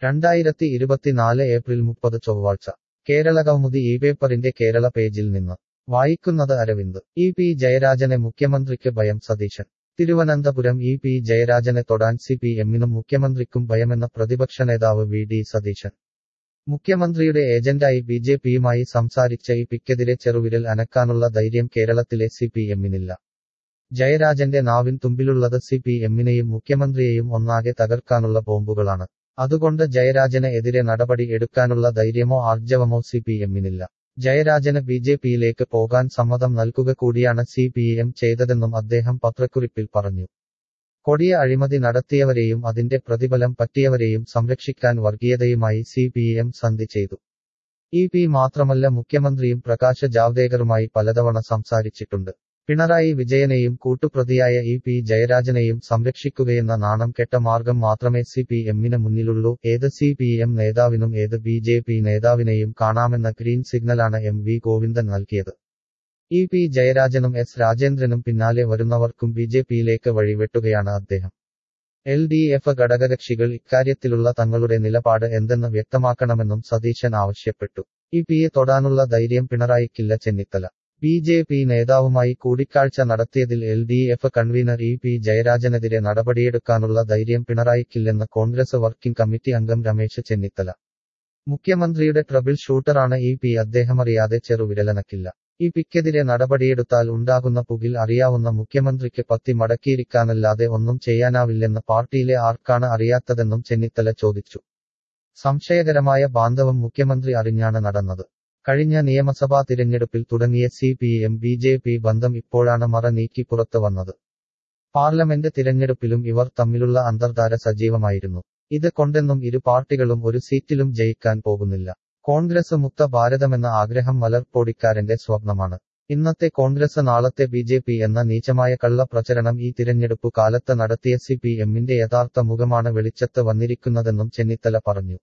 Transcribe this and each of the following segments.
രണ്ടായിരത്തി ഇരുപത്തിനാല് ഏപ്രിൽ മുപ്പത് ചൊവ്വാഴ്ച കേരള കൗമുദി ഈ പേപ്പറിന്റെ കേരള പേജിൽ നിന്ന് വായിക്കുന്നത് അരവിന്ദ് ഇ പി ജയരാജനെ മുഖ്യമന്ത്രിക്ക് ഭയം സതീശൻ തിരുവനന്തപുരം ഇ പി ജയരാജനെ തൊടാൻ സി പി എമ്മിനും മുഖ്യമന്ത്രിക്കും ഭയമെന്ന പ്രതിപക്ഷ നേതാവ് വി ഡി സതീശൻ മുഖ്യമന്ത്രിയുടെ ഏജന്റായി ബി ജെ പിയുമായി സംസാരിച്ച ഈ പിക്കെതിരെ ചെറുവിരൽ അനക്കാനുള്ള ധൈര്യം കേരളത്തിലെ സി പി എമ്മിനില്ല ജയരാജന്റെ നാവിൻ തുമ്പിലുള്ളത് സി പി എമ്മിനെയും മുഖ്യമന്ത്രിയെയും ഒന്നാകെ തകർക്കാനുള്ള ബോംബുകളാണ് അതുകൊണ്ട് ജയരാജന് എതിരെ നടപടി എടുക്കാനുള്ള ധൈര്യമോ ആർജവമോ സി പി എമ്മിനില്ല ജയരാജന് ബി ജെ പിയിലേക്ക് പോകാൻ സമ്മതം നൽകുക കൂടിയാണ് സി പി എം ചെയ്തതെന്നും അദ്ദേഹം പത്രക്കുറിപ്പിൽ പറഞ്ഞു കൊടിയ അഴിമതി നടത്തിയവരെയും അതിന്റെ പ്രതിഫലം പറ്റിയവരെയും സംരക്ഷിക്കാൻ വർഗീയതയുമായി സി പി എം സന്ധി ചെയ്തു ഇ പി മാത്രമല്ല മുഖ്യമന്ത്രിയും പ്രകാശ് ജാവ്ദേക്കറുമായി പലതവണ സംസാരിച്ചിട്ടുണ്ട് പിണറായി വിജയനെയും കൂട്ടുപ്രതിയായ ഇ പി ജയരാജനെയും സംരക്ഷിക്കുകയെന്ന നാണം കെട്ട മാർഗം മാത്രമേ സി പി എമ്മിന് മുന്നിലുള്ളൂ ഏത് സി പി എം നേതാവിനും ഏത് ബി ജെ പി നേതാവിനെയും കാണാമെന്ന ഗ്രീൻ സിഗ്നലാണ് എം വി ഗോവിന്ദൻ നൽകിയത് ഇ പി ജയരാജനും എസ് രാജേന്ദ്രനും പിന്നാലെ വരുന്നവർക്കും ബി ജെ പിയിലേക്ക് വഴിവെട്ടുകയാണ് അദ്ദേഹം എൽ ഡി എഫ് ഘടകകക്ഷികൾ ഇക്കാര്യത്തിലുള്ള തങ്ങളുടെ നിലപാട് എന്തെന്ന് വ്യക്തമാക്കണമെന്നും സതീശൻ ആവശ്യപ്പെട്ടു ഇ പിയെ തൊടാനുള്ള ധൈര്യം പിണറായിക്കില്ല ചെന്നിത്തല ബി ജെ പി നേതാവുമായി കൂടിക്കാഴ്ച നടത്തിയതിൽ L D F convener E P ജയരാജനെതിരെ നടപടിയെടുക്കാനുള്ള ധൈര്യം പിണറായിക്കില്ലെന്ന് കോൺഗ്രസ് വർക്കിംഗ് കമ്മിറ്റി അംഗം രമേശ് ചെന്നിത്തല മുഖ്യമന്ത്രിയുടെ ട്രബിൾ ഷൂട്ടറാണ് ഇ പി അദ്ദേഹമറിയാതെ ചെറുവിരലനക്കില്ല ഈ പിക്കെതിരെ നടപടിയെടുത്താൽ ഉണ്ടാകുന്ന പുകിൽ അറിയാവുന്ന മുഖ്യമന്ത്രിക്ക് പത്തി മടക്കിയിരിക്കാനല്ലാതെ ഒന്നും ചെയ്യാനാവില്ലെന്ന് പാർട്ടിയിലെ ആർക്കാണ് അറിയാത്തതെന്നും ചെന്നിത്തല ചോദിച്ചു സംശയകരമായ ബാന്ധവം മുഖ്യമന്ത്രി അറിഞ്ഞാണ് നടന്നത് കഴിഞ്ഞ നിയമസഭാ തിരഞ്ഞെടുപ്പിൽ തുടങ്ങിയ C P M B J P ബന്ധം ഇപ്പോഴാണ് മറ നീക്കി പുറത്തു വന്നത് പാർലമെന്റ് തിരഞ്ഞെടുപ്പിലും ഇവർ തമ്മിലുള്ള അന്തർധാര സജീവമായിരുന്നു ഇത് കൊണ്ടെന്നും ഇരു പാർട്ടികളും ഒരു സീറ്റിലും ജയിക്കാൻ പോകുന്നില്ല കോൺഗ്രസ് മുക്ത ഭാരതമെന്ന ആഗ്രഹം മലർപ്പൊടിക്കാരന്റെ സ്വപ്നമാണ് ഇന്നത്തെ കോൺഗ്രസ് നാളത്തെ ബി ജെ പി എന്ന നീചമായ കള്ള പ്രചരണം ഈ തിരഞ്ഞെടുപ്പു കാലത്ത് നടത്തിയ സി പി എമ്മിന്റെ യഥാർത്ഥ മുഖമാണ് വെളിച്ചത്ത് വന്നിരിക്കുന്നതെന്നും ചെന്നിത്തല പറഞ്ഞു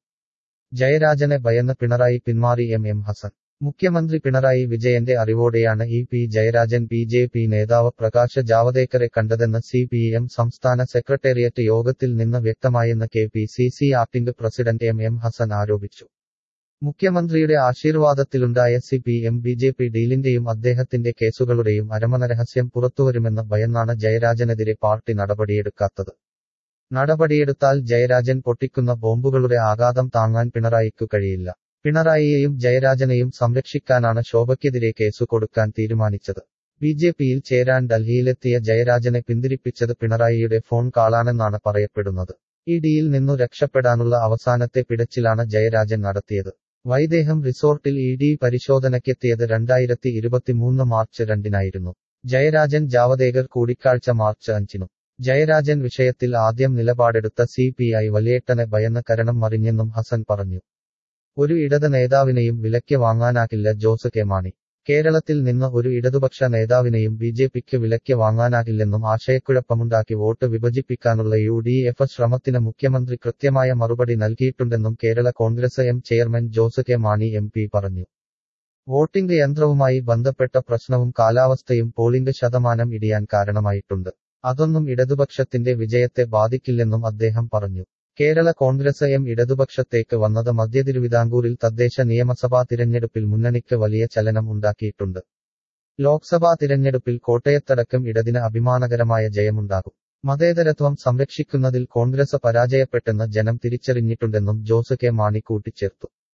ജയരാജനെ ഭയന്ന് പിണറായി പിന്മാറി എം എം ഹസൻ മുഖ്യമന്ത്രി പിണറായി വിജയന്റെ അറിവോടെയാണ് E P Jayarajan B J P നേതാവ് പ്രകാശ് ജാവദേക്കറെ കണ്ടതെന്ന് സി പി എം സംസ്ഥാന സെക്രട്ടേറിയറ്റ് യോഗത്തിൽ നിന്ന് വ്യക്തമായെന്ന് K P C C acting president M M Hasan ആരോപിച്ചു മുഖ്യമന്ത്രിയുടെ ആശീർവാദത്തിലുണ്ടായ C P M B J P ഡീലിന്റെയും അദ്ദേഹത്തിന്റെ കേസുകളുടെയും അരമനരഹസ്യം പുറത്തുവരുമെന്ന് ഭയന്നാണ് ജയരാജനെതിരെ പാർട്ടി നടപടിയെടുക്കാത്തത് നടപടിയെടുത്താൽ ജയരാജൻ പൊട്ടിക്കുന്ന ബോംബുകളുടെ ആഘാതം താങ്ങാൻ പിണറായിക്കു കഴിയില്ല പിണറായിയെയും ജയരാജനെയും സംരക്ഷിക്കാനാണ് ശോഭയ്ക്കെതിരെ കേസു കൊടുക്കാൻ തീരുമാനിച്ചത് ബി ജെ പിയിൽ ചേരാൻ ഡൽഹിയിലെത്തിയ ജയരാജനെ പിന്തിരിപ്പിച്ചത് പിണറായിയുടെ ഫോൺ കാളാണെന്നാണ് പറയപ്പെടുന്നത് ഈ ഡിയിൽ നിന്നു രക്ഷപ്പെടാനുള്ള അവസാനത്തെ പിടച്ചിലാണ് ജയരാജൻ നടത്തിയത് വൈദേഹം റിസോർട്ടിൽ ഇ ഡി പരിശോധനയ്ക്കെത്തിയത് രണ്ടായിരത്തി ഇരുപത്തിമൂന്ന് മാർച്ച് രണ്ടിനായിരുന്നു ജയരാജൻ ജാവദേകർ കൂടിക്കാഴ്ച മാർച്ച് അഞ്ചിനും ജയരാജൻ വിഷയത്തിൽ ആദ്യം നിലപാടെടുത്ത സി പി ഐ വലിയേട്ടനെ ഭയന്ന് കരണം മറിഞ്ഞെന്നും ഹസൻ പറഞ്ഞു ഒരു ഇടത് നേതാവിനെയും വിലയ്ക്ക് വാങ്ങാനാകില്ല ജോസ് കെ മാണി കേരളത്തിൽ നിന്ന് ഒരു ഇടതുപക്ഷ നേതാവിനെയും ബി ജെ പിക്ക് വിലയ്ക്ക് വാങ്ങാനാകില്ലെന്നും ആശയക്കുഴപ്പമുണ്ടാക്കി വോട്ട് വിഭജിപ്പിക്കാനുള്ള യു ഡി എഫ് ശ്രമത്തിന് മുഖ്യമന്ത്രി കൃത്യമായ മറുപടി നൽകിയിട്ടുണ്ടെന്നും Kerala Congress M chairman Jose K Mani M P പറഞ്ഞു വോട്ടിംഗ് യന്ത്രവുമായി ബന്ധപ്പെട്ട പ്രശ്നവും കാലാവസ്ഥയും പോളിംഗ് ശതമാനം ഇടിയാൻ കാരണമായിട്ടുണ്ട് അതൊന്നും ഇടതുപക്ഷത്തിന്റെ വിജയത്തെ ബാധിക്കില്ലെന്നും അദ്ദേഹം പറഞ്ഞു കേരള കോൺഗ്രസ് എം ഇടതുപക്ഷത്തേക്ക് വന്നത് മധ്യതിരുവിതാംകൂറിൽ തദ്ദേശ നിയമസഭാ തിരഞ്ഞെടുപ്പിൽ മുന്നണിക്ക് വലിയ ചലനം ഉണ്ടാക്കിയിട്ടുണ്ട് ലോക്സഭാ തിരഞ്ഞെടുപ്പിൽ കോട്ടയത്തടക്കം ഇടതിന് അഭിമാനകരമായ ജയമുണ്ടാകും മതേതരത്വം സംരക്ഷിക്കുന്നതിൽ കോൺഗ്രസ് പരാജയപ്പെട്ടെന്ന് ജനം തിരിച്ചറിഞ്ഞിട്ടുണ്ടെന്നും ജോസ് കെ മാണി കൂട്ടിച്ചേർത്തു